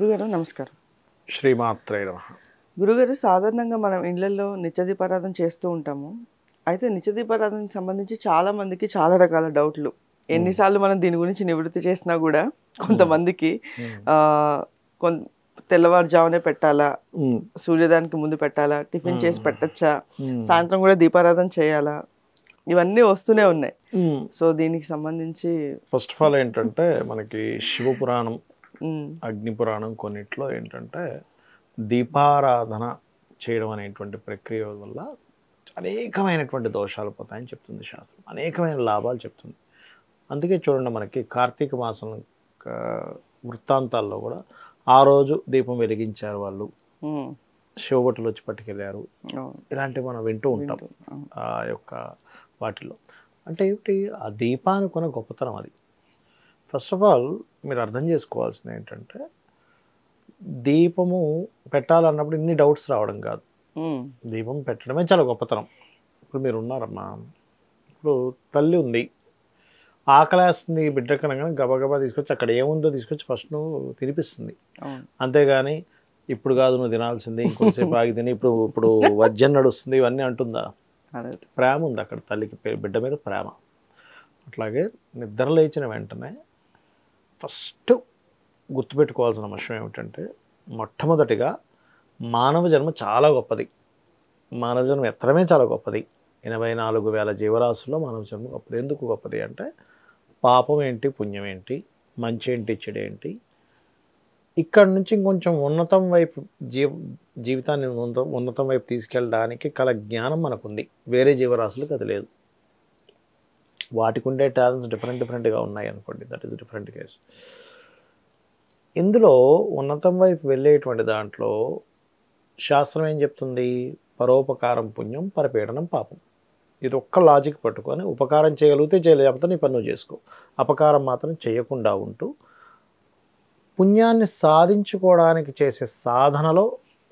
గురుగారు నమస్కారం శ్రీమాత్రే నమ గురుగారు సాధారణంగా మనం ఇళ్లలో నిత్య దీపారాధన చేస్తూ ఉంటాము అయితే నిత్య దీపారాధనకి సంబంధించి చాలా మందికి చాలా రకాల డౌట్లు ఎన్నిసార్లు మనం దీని గురించి నివృత్తి చేసినా కూడా కొంతమందికి ఆ, కొన్ తెల్లవారుజామునే పెట్టాలా సూర్యోదయానికి ముందు పెట్టాలా టిఫిన్ చేసి పెట్టచ్చా సాయంత్రం కూడా దీపారాధన చేయాలా ఇవన్నీ వస్తూనే ఉన్నాయి సో దీనికి సంబంధించి ఫస్ట్ ఆఫ్ ఆల్ ఏంటంటే మనకి శివపురాణం ఉమ్, అగ్ని పురాణం కొన్నిట్లో ఏంటంటే దీపారాధన చేయడం అనేటువంటి ప్రక్రియ వల్ల అనేకమైనటువంటి దోషాలు పోతాయని చెప్తుంది శాస్త్రం అనేకమైన లాభాలు చెప్తుంది అందుకే చూడండి మనకి కార్తీక మాసం ఆ, వృత్తాంతాల్లో కూడా ఆ రోజు దీపం వెలిగించారు వాళ్ళు ఉమ్, శివభటులు వచ్చి పట్టుకెళ్ళారు అవును, ఇలాంటివి మనం వింటూ ఉంటాం అవును. ఆ యొక్క వాటిలో అంటే ఏమిటి ఆ దీపానికి ఉన్న గొప్పతనం అది ఫస్ట్ ఆఫ్ ఆల్ మీరు అర్థం చేసుకోవాల్సింది ఏంటంటే దీపము పెట్టాలన్నప్పుడు ఇన్ని డౌట్స్ రావడం కాదు ఉమ్, దీపం పెట్టడమే చాలా గొప్పతనం ఇప్పుడు మీరు ఉన్నారమ్మా ఇప్పుడు తల్లి ఉంది ఆకలేస్తుంది బిడ్డ కనగానే గబగబా తీసుకొచ్చి అక్కడ ఏముందో తీసుకొచ్చి ఫస్ట్ నువ్వు తినిపిస్తుంది అవును అంతేగాని ఇప్పుడు కాదు నువ్వు తినాల్సింది ఇంకొంచెంసేపు ఆగి తిని ఇప్పుడు ఇప్పుడు వజ్జం నడుస్తుంది ఇవన్నీ అంటుందా అదే ప్రేమ ఉంది అక్కడ తల్లికి పే- బిడ్డ మీద ప్రేమ అట్లాగే నిద్ర లేచిన వెంటనే ఫస్ట్ గుర్తుపెట్టుకోవాల్సిన విషయం ఏమిటంటే మొట్టమొదటిగా మానవ జన్మ చాలా గొప్పది మానవ జన్మ ఎత్తడమే చాలా గొప్పది ఎనభై నాలుగు వేల జీవరాశుల్లో మానవ జన్మ గొప్పది ఎందుకు గొప్పది అంటే పాపం ఏంటి పుణ్యం ఏంటి మంచి ఏంటి చెడు ఏంటి ఇక్కడ నుంచి ఇంకొంచెం ఉన్నతం వైపు జీవ జీవితాన్ని ఉన్నత- ఉన్నతం వైపు తీసుకెళ్ళడానికి కల జ్ఞానం మనకుంది వేరే జీవరాశులకు అది లేదు వాటికి ఉండే టాలెంట్స్ డిఫరెంట్ డిఫరెంట్గా ఉన్నాయి అనుకోండి దట్ ఈస్ డిఫరెంట్ కేస్ ఇందులో ఉన్నతం వైపు వెళ్ళేటువంటి దాంట్లో శాస్త్రం ఏం చెప్తుంది పరోపకారం పుణ్యం పరపీడనం పాపం ఇది ఒక్క లాజిక్ పట్టుకొని ఉపకారం చేయగలిగితే చేయలేకపోతే నీ పని నువ్వు చేసుకో అపకారం మాత్రం చేయకుండా ఉంటూ పుణ్యాన్ని సాధించుకోవడానికి చేసే సాధనలో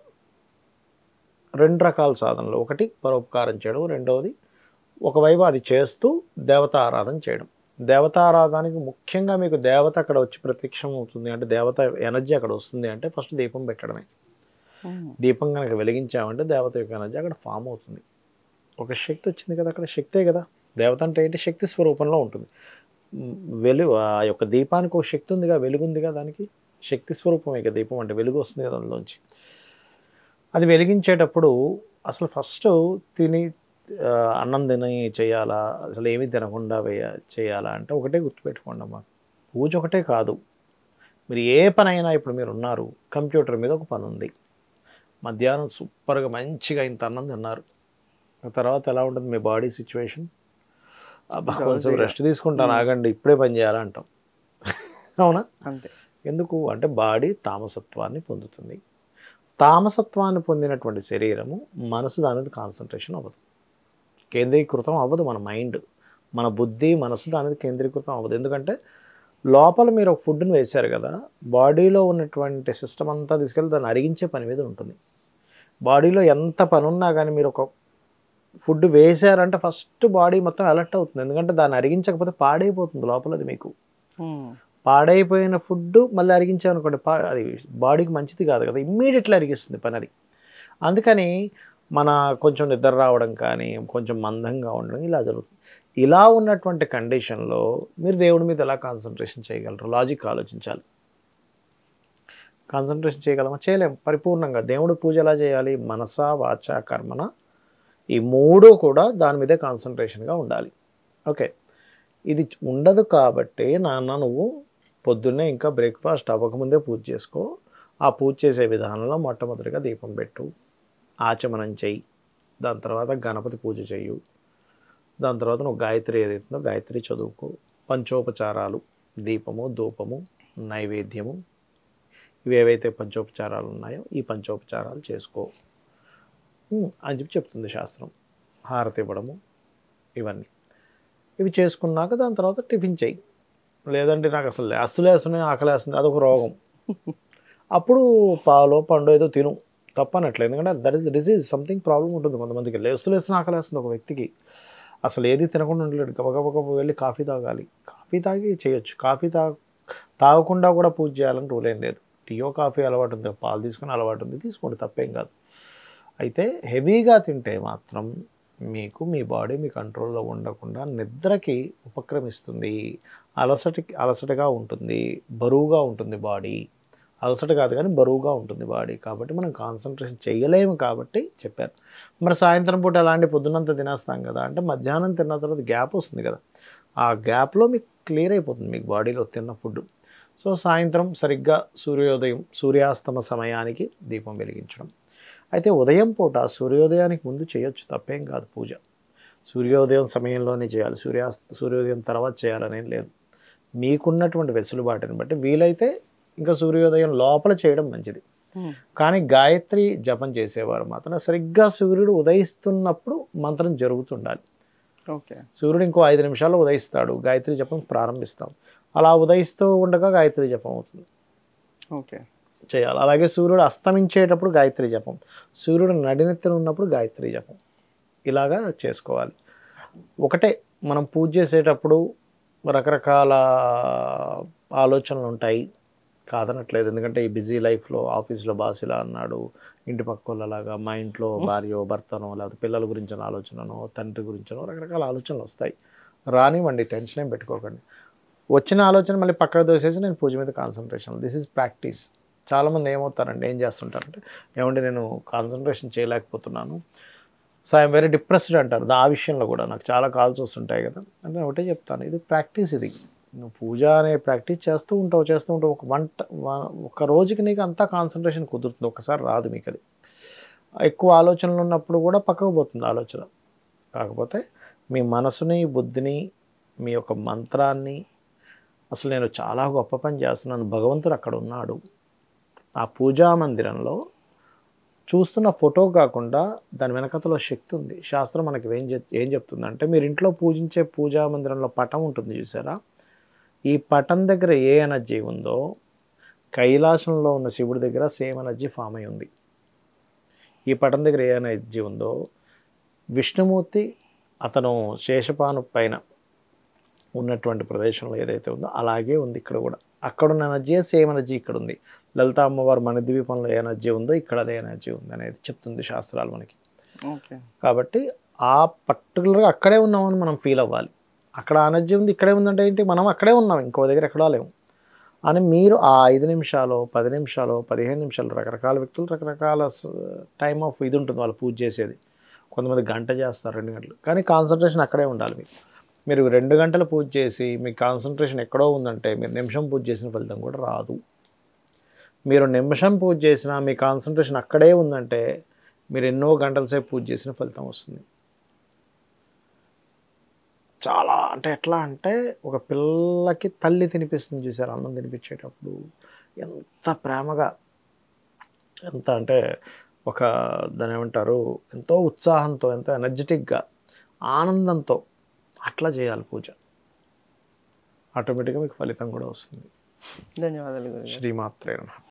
రెండు రకాల సాధనలు ఒకటి పరోపకారం చేయడం రెండవది ఒకవైపు అది చేస్తూ దేవత ఆరాధన చేయడం దేవతారాధనకి ముఖ్యంగా మీకు దేవత అక్కడ వచ్చి ప్రత్యక్షం అవుతుంది అంటే దేవత ఎనర్జీ అక్కడ వస్తుంది అంటే ఫస్ట్ దీపం పెట్టడమే ఉమ్, దీపం కనుక వెలిగించామంటే దేవత యొక్క ఎనర్జీ అక్కడ ఫామ్ అవుతుంది ఒక శక్తి వచ్చింది కదా అక్కడ శక్తే కదా దేవత అంటే ఏంటి శక్తి స్వరూపంలో ఉంటుంది మ్, వెలు ఆ యొక్క దీపానికి ఒక శక్తి ఉందిగా వెలుగు ఉందిగా దానికి శక్తి స్వరూపం ఇక దీపం అంటే వెలుగు వస్తుంది కదా అందులోంచి అది వెలిగించేటప్పుడు అసలు ఫస్ట్ తిని ఆ, అన్నం తిని చేయాలా అసలు ఏమీ తినకుండా వేయ చేయాలా అంటే ఒకటే గుర్తుపెట్టుకోండి అమ్మా పూజ ఒకటే కాదు మీరు ఏ పనైనా ఇప్పుడు మీరు ఉన్నారు కంప్యూటర్ మీద ఒక పని ఉంది మధ్యాహ్నం సూపర్గా మంచిగా ఇంత అన్నం తిన్నారు ఆ తర్వాత ఎలా ఉంటుంది మీ బాడీ సిచ్యువేషన్ అబ్బా కొంచెం రెస్ట్ తీసుకుంటాను ఆగండి ఇప్పుడే పని చేయాలంటాం అవునా అంతే ఎందుకు అంటే బాడీ తామసత్వాన్ని పొందుతుంది తామసత్వాన్ని పొందినటువంటి శరీరము మనసు దాని మీద కాన్సన్ట్రేషన్ అవ్వదు కేంద్రీకృతం అవ్వదు మన మైండ్ మన బుద్ధి మనసు దాని మీద కేంద్రీకృతం అవ్వదు ఎందుకంటే లోపల మీరు ఒక ఫుడ్ని వేశారు కదా బాడీలో ఉన్నటువంటి సిస్టమ్ అంతా తీసుకెళ్ళి దాన్ని అరిగించే పని మీద ఉంటుంది బాడీలో ఎంత పని ఉన్నా కానీ మీరు ఒక ఫుడ్ వేశారంటే ఫస్ట్ బాడీ మొత్తం అలర్ట్ అవుతుంది ఎందుకంటే దాన్ని అరిగించకపోతే పాడైపోతుంది లోపలది మీకు ఉమ్, పాడైపోయిన ఫుడ్ మళ్ళీ అరిగించామనుకోండి పా అది బాడీకి మంచిది కాదు కదా ఇమ్మీడియట్లీ అరిగిస్తుంది పని అది అందుకని మన కొంచెం నిద్ర రావడం కానీ కొంచెం మందంగా ఉండడం ఇలా జరుగుతుంది ఇలా ఉన్నటువంటి కండిషన్లో మీరు దేవుడి మీద ఎలా కాన్సన్ట్రేషన్ చేయగలరు లాజిక్ ఆలోచించాలి కాన్సన్ట్రేషన్ చేయగలమా చేయలేం పరిపూర్ణంగా దేవుడు పూజ ఎలా చేయాలి మనస వాచ కర్మన ఈ మూడు కూడా దాని మీదే కాన్సన్ట్రేషన్గా ఉండాలి ఓకే ఇది ఉండదు కాబట్టి నాన్న నువ్వు పొద్దున్నే ఇంకా బ్రేక్ఫాస్ట్ అవ్వకముందే పూజ చేసుకో ఆ పూజ చేసే విధానంలో మొట్టమొదటిగా దీపం పెట్టు ఆచమనం చెయ్యి దాని తర్వాత గణపతి పూజ చెయ్యు దాని తర్వాత నువ్వు గాయత్రి ఏదైతుందో గాయత్రి చదువుకో పంచోపచారాలు దీపము ధూపము నైవేద్యము ఇవి ఏవైతే పంచోపచారాలు ఉన్నాయో ఈ పంచోపచారాలు చేసుకో ఉమ్, అని చెప్పి చెప్తుంది శాస్త్రం హారతి ఇవ్వడము ఇవన్నీ ఇవి చేసుకున్నాక దాని తర్వాత టిఫిన్ చెయ్యి లేదంటే నాకు అసలు లేస్తులేస్తున్నాయి ఆకలేస్తుంది అదొక రోగం అప్పుడు పాలో పండు ఏదో తిను తప్పనట్లేదు ఎందుకంటే that is disease something problem ఉంటుంది కొంతమందికి లేస్తులేస్తున్న ఆకలేస్తుంది ఒక వ్యక్తికి అసలు ఏది తినకుండా ఉండలేడు గబగబగబ వెళ్ళి కాఫీ తాగాలి కాఫీ తాగి చేయొచ్చు కాఫీ తా తాగకుండా కూడా పూజ చేయాలని రూల్ ఏం లేదు టీయో కాఫీ అలవాటు ఉంది పాలు తీసుకుని అలవాటు ఉంది తీసుకోండి తప్పేం కాదు అయితే హెవీగా తింటే మాత్రం మీకు మీ బాడీ మీ కంట్రోల్లో ఉండకుండా నిద్రకి ఉపక్రమిస్తుంది అలసటికి అలసటగా ఉంటుంది బరువుగా ఉంటుంది బాడీ అలసట కాదు కానీ బరువుగా ఉంటుంది బాడీ కాబట్టి మనం కాన్సన్ట్రేషన్ చేయలేము కాబట్టి చెప్పారు మరి సాయంత్రం పూట అలాంటి పొద్దునంతా తినేస్తాం కదా అంటే మధ్యాహ్నం తిన్న తర్వాత గ్యాప్ వస్తుంది కదా ఆ గ్యాప్లో మీకు క్లియర్ అయిపోతుంది మీకు బాడీలో తిన్న ఫుడ్ సో సాయంత్రం సరిగ్గా సూర్యోదయం సూర్యాస్తమ సమయానికి దీపం వెలిగించడం అయితే ఉదయం పూట సూర్యోదయానికి ముందు చేయొచ్చు తప్పేం కాదు పూజ సూర్యోదయం సమయంలోనే చేయాలి సూర్యాస్త సూర్యోదయం తర్వాత చేయాలనేం లేదు మీకున్నటువంటి వెసులుబాటుని బట్టి వీలైతే ఇంకా సూర్యోదయం లోపల చేయడం మంచిది కానీ గాయత్రి జపం చేసేవారు మాత్రం సరిగ్గా సూర్యుడు ఉదయిస్తున్నప్పుడు మంత్రం జరుగుతుండాలి ఓకే సూర్యుడు ఇంకో ఐదు నిమిషాల్లో ఉదయిస్తాడు గాయత్రి జపం ప్రారంభిస్తాం అలా ఉదయిస్తూ ఉండగా గాయత్రి జపం అవుతుంది ఓకే చేయాలి అలాగే సూర్యుడు అస్తమించేటప్పుడు గాయత్రి జపం సూర్యుడు నడినెత్తిన ఉన్నప్పుడు గాయత్రి జపం ఇలాగా చేసుకోవాలి ఒకటే మనం పూజ చేసేటప్పుడు రకరకాల ఆలోచనలు ఉంటాయి కాదనట్లేదు ఎందుకంటే ఈ బిజీ లైఫ్లో ఆఫీస్లో బాస్ ఇలా అన్నాడు ఇంటి పక్క వాళ్ళలాగా మా ఇంట్లో భార్య భర్తనో లేకపోతే పిల్లల గురించిన ఆలోచననో తండ్రి గురించనో రకరకాల ఆలోచనలు వస్తాయి రానివ్వండి టెన్షన్ ఏం పెట్టుకోకండి వచ్చిన ఆలోచన మళ్ళీ పక్కకు దోసేసి నేను పూజ మీద కాన్సన్ట్రేషన్ దిస్ ఈజ్ ప్రాక్టీస్ చాలామంది ఏమవుతారంటే ఏం చేస్తుంటారంటే ఏమంటే నేను కాన్సన్ట్రేషన్ చేయలేకపోతున్నాను సో ఐఎమ్ వెరీ డిప్రెస్డ్ అంటారు దా- ఆ విషయంలో కూడా నాకు చాలా కాల్స్ వస్తుంటాయి కదా అంటే నేను ఒకటే చెప్తాను ఇది ప్రాక్టీస్ ఇది నువ్వు పూజ అనే ప్రాక్టీస్ చేస్తూ ఉంటావు చేస్తూ ఉంటావు ఒక వంట వ- ఒక రోజుకి నీకు అంతా కాన్సన్ట్రేషన్ కుదురుతుంది ఒకసారి రాదు మీకు అది ఎక్కువ ఆలోచనలు ఉన్నప్పుడు కూడా పక్కకు పోతుంది ఆలోచన కాకపోతే మీ మనసుని బుద్ధిని మీ యొక్క మంత్రాన్ని అసలు నేను చాలా గొప్ప పని చేస్తున్నాను భగవంతుడు అక్కడ ఉన్నాడు ఆ పూజా మందిరంలో చూస్తున్న ఫోటో కాకుండా దాని వెనకతలో శక్తి ఉంది శాస్త్రం మనకి ఏం చెప్ ఏం చెప్తుందంటే మీరు ఇంట్లో పూజించే పూజా మందిరంలో పటం ఉంటుంది చూసారా ఈ పటం దగ్గర ఏ ఎనర్జీ ఉందో కైలాసంలో ఉన్న శివుడి దగ్గర సేమ్ ఎనర్జీ ఫామ్ అయి ఉంది ఈ పటం దగ్గర ఏ ఎనర్జీ ఉందో విష్ణుమూర్తి అతను శేషపాను పైన ఉన్నటువంటి ప్రదేశంలో ఏదైతే ఉందో అలాగే ఉంది ఇక్కడ కూడా అక్కడ ఉన్న ఎనర్జీ సేమ్ ఎనర్జీ ఇక్కడ ఉంది లలిత అమ్మవారు మన ద్వీపంలో ఏ ఎనర్జీ ఉందో ఇక్కడ అదే ఎనర్జీ ఉంది అనేది చెప్తుంది శాస్త్రాలు మనకి ఓకే కాబట్టి ఆ పర్టికులర్గా అక్కడే ఉన్నామని మనం ఫీల్ అవ్వాలి అక్కడ ఎనర్జీ ఉంది ఇక్కడే ఉందంటే ఏంటి మనం అక్కడే ఉన్నాం ఇంకో దగ్గర ఎక్కడా లేము అని మీరు ఆ ఐదు నిమిషాలు పది నిమిషాలు పదిహేను నిమిషాలు రకరకాల వ్యక్తులు రకరకాల టైం ఆఫ్ ఇది ఉంటుంది వాళ్ళు పూజ చేసేది కొంతమంది గంట చేస్తారు రెండు గంటలు కానీ కాన్సన్ట్రేషన్ అక్కడే ఉండాలి మీకు మీరు రెండు గంటలు పూజ చేసి మీ కాన్సన్ట్రేషన్ ఎక్కడో ఉందంటే మీరు నిమిషం పూజ చేసిన ఫలితం కూడా రాదు మీరు నిమిషం పూజ చేసినా మీ కాన్సన్ట్రేషన్ అక్కడే ఉందంటే మీరు ఎన్నో గంటల సేపు పూజ చేసిన ఫలితం వస్తుంది చాలా అంటే ఎట్లా అంటే ఒక పిల్లకి తల్లి తినిపిస్తుంది చూసారు అన్నం తినిపించేటప్పుడు ఎంత ప్రేమగా ఎంత అంటే ఒక దాని ఏమంటారు ఎంతో ఉత్సాహంతో ఎంతో ఎనర్జెటిక్గా ఆనందంతో అట్లా చేయాలి పూజ ఆటోమేటిక్గా మీకు ఫలితం కూడా వస్తుంది ధన్యవాదాలు గురుగారు శ్రీమాత్రే నమః